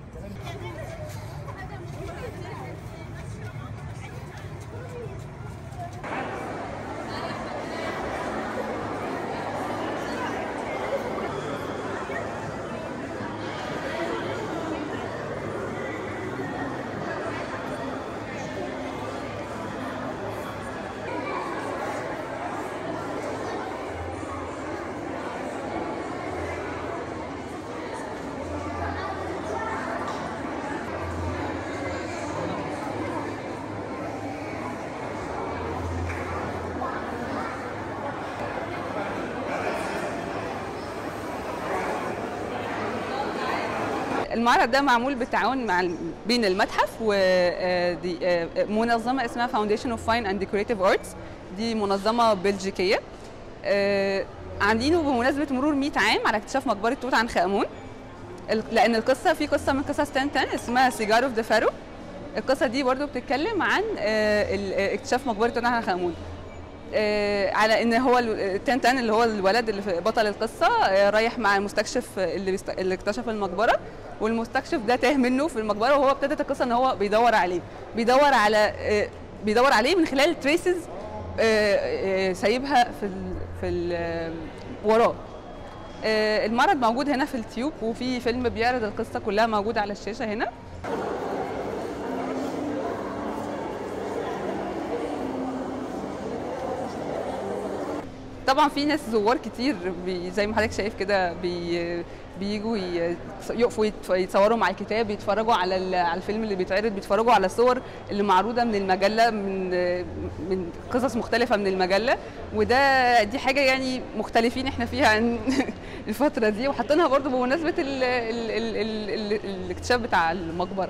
المعرض ده معمول بالتعاون مع بين المتحف ومنظمه اسمها فاونديشن اوف فاين اند ديكوريتيف ارتس دي منظمه بلجيكيه آه، عاملينه بمناسبه مرور 100 عام على اكتشاف مقبره توت عنخ امون ال- لان القصه في قصه من قصص تنتن اسمها سيجار اوف ذا فارو القصه دي برضو بتتكلم عن آه، ال- آه، اكتشاف مقبره توت عنخ امون آه، على ان هو ال- تنتن اللي هو الولد اللي في بطل القصه آه، رايح مع المستكشف اللي بيست... اللي اكتشف المقبره والمستكشف ده تاه منه في المقبره وهو ابتدت القصه ان هو بيدور عليه بيدور على آه، بيدور عليه من خلال تريسز سايبها في ال... في ال... آه، وراه آه، المعرض موجود هنا في التيوب وفي فيلم بيعرض القصه كلها موجود على الشاشه هنا طبعا في ناس زوار كتير بي زي ما حضرتك شايف كده بي بيجوا ي- يقفوا يت- يتصوروا مع الكتاب يتفرجوا على ال- على الفيلم اللي بيتعرض بيتفرجوا على الصور اللي معروضه من المجله من من قصص مختلفه من المجله وده دي حاجه يعني مختلفين احنا فيها عن الفتره دي وحاطينها برضو بمناسبه ال ال ال ال ال الاكتشاف بتاع المقبره